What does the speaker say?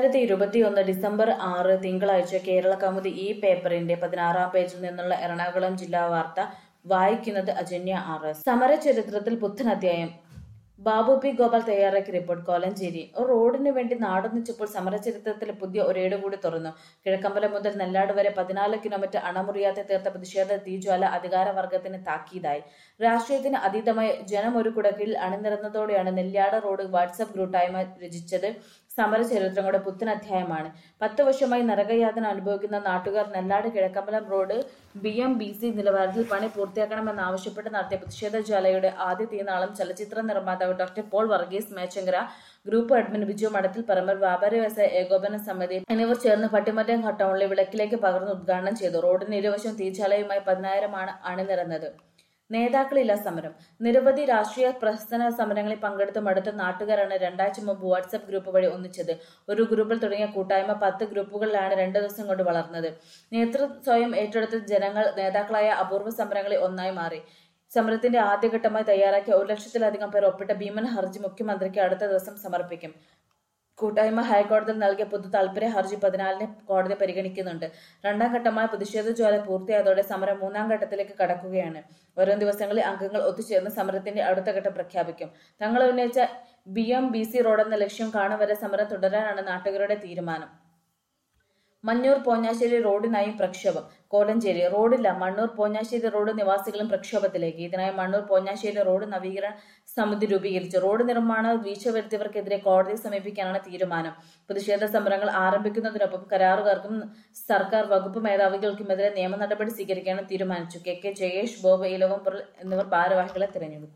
രണ്ടായിരത്തി ഇരുപത്തിയൊന്ന് ഡിസംബർ ആറ് തിങ്കളാഴ്ച കേരള കൗമുദി ഈ പേപ്പറിന്റെ പതിനാറാം പേജിൽ നിന്നുള്ള എറണാകുളം ജില്ലാ വാർത്ത വായിക്കുന്നത് അജന്യ ആർ എസ് സമര ചരിത്രത്തിൽ പുത്തൻ അധ്യായം ബാബു പി ഗോപാൽ തയ്യാറാക്കിയ റിപ്പോർട്ട് കോലഞ്ചേരി ഒരു റോഡിന് വേണ്ടി നാടൊന്നിച്ചപ്പോൾ സമരചരിത്രത്തിൽ പുതിയ ഒരേട് കൂടി തുറന്നു കിഴക്കമ്പലം മുതൽ നെല്ലാട് വരെ പതിനാല് കിലോമീറ്റർ അണമുറിയാതെ തീർത്ത പ്രതിഷേധ തീജ്വാല അധികാരവർഗത്തിന് താക്കീതായി രാഷ്ട്രീയത്തിന് അതീതമായി ജനം ഒരു കുടക്കീഴിൽ അണിനിരന്നതോടെയാണ് നെല്ലിയാട് റോഡ് വാട്സപ്പ് ഗ്രൂട്ടായ്മ രചിച്ചത് സമര ചരിത്രങ്ങളുടെ പുത്തൻ അധ്യായമാണ് പത്ത് വർഷമായി നരകയാതന അനുഭവിക്കുന്ന നാട്ടുകാർ Nellad Kizhakkambalam road B M B C നിലവാരത്തിൽ പണി പൂർത്തിയാക്കണമെന്നാവശ്യപ്പെട്ട് നടത്തിയ പ്രതിഷേധ ജ്വാലയുടെ ആദ്യ തീനാളം ചലച്ചിത്ര നിർമ്മാതാവ് doctor Paul Varghese Mechankara group admin Biju Madathil Parambar വ്യാപാരി വ്യവസായ ഏകോപന സമിതി എന്നിവർ ചേർന്ന് പട്ടിമറ്റം ടൗണിലെ വിളക്കിലേക്ക് പകർന്ന് ഉദ്ഘാടനം ചെയ്തു റോഡിന് ഇരുവശം തീജ്വാലയുമായി പതിനായിരമാണ് അണിനിരന്നത് നേതാക്കളില്ല സമരം നിരവധി രാഷ്ട്രീയ പ്രസ്ഥാന സമരങ്ങളിൽ പങ്കെടുത്ത മടുത്ത നാട്ടുകാരാണ് രണ്ടാഴ്ച മുമ്പ് വാട്സ്ആപ്പ് ഗ്രൂപ്പ് വഴി ഒന്നിച്ചത് ഒരു ഗ്രൂപ്പിൽ തുടങ്ങിയ കൂട്ടായ്മ പത്ത് ഗ്രൂപ്പുകളിലാണ് രണ്ടു ദിവസം കൊണ്ട് വളർന്നത് നേതൃത്വം സ്വയം ഏറ്റെടുത്ത ജനങ്ങൾ നേതാക്കളായ അപൂർവ സമരങ്ങളിൽ ഒന്നായി മാറി സമരത്തിന്റെ ആദ്യഘട്ടമായി തയ്യാറാക്കിയ ഒരു ലക്ഷത്തിലധികം പേർ ഒപ്പിട്ട ഭീമൻ ഹർജി മുഖ്യമന്ത്രിക്ക് അടുത്ത ദിവസം സമർപ്പിക്കും കൂട്ടായ്മ ഹൈക്കോടതിയിൽ നൽകിയ പൊതു താൽപര്യ ഹർജി പതിനാലിന് കോടതി പരിഗണിക്കുന്നുണ്ട് രണ്ടാം ഘട്ടമായ പ്രതിഷേധ ജ്വാല പൂർത്തിയായതോടെ സമരം മൂന്നാം ഘട്ടത്തിലേക്ക് കടക്കുകയാണ് വരും ദിവസങ്ങളിൽ അംഗങ്ങൾ ഒത്തുചേർന്ന് സമരത്തിന്റെ അടുത്ത ഘട്ടം പ്രഖ്യാപിക്കും തങ്ങൾ ഉന്നയിച്ച ബി എം ബി സി റോഡെന്ന ലക്ഷ്യം കാണും വരെ സമരം തുടരാനാണ് നാട്ടുകാരുടെ തീരുമാനം മഞ്ഞൂർ പോഞ്ഞാശ്ശേരി റോഡിനായും പ്രക്ഷോഭം കോലഞ്ചേരി റോഡില്ല മണ്ണൂർ പോഞ്ഞാശ്ശേരി റോഡ് നിവാസികളും പ്രക്ഷോഭത്തിലേക്ക് ഇതിനായി മണ്ണൂർ പോഞ്ഞാശ്ശേരി റോഡ് നവീകരണ സമിതി രൂപീകരിച്ചു റോഡ് നിർമ്മാണ വീഴ്ച വരുത്തിയവർക്കെതിരെ കോടതിയെ സമീപിക്കാനാണ് തീരുമാനം പ്രതിഷേധ സമരങ്ങൾ ആരംഭിക്കുന്നതിനൊപ്പം കരാറുകാർക്കും സർക്കാർ വകുപ്പ് മേധാവികൾക്കുമെതിരെ നിയമ നടപടി സ്വീകരിക്കാനും തീരുമാനിച്ചു K K Jayesh Bob Elavampural എന്നിവർ ഭാരവാഹികളെ തിരഞ്ഞെടുത്തു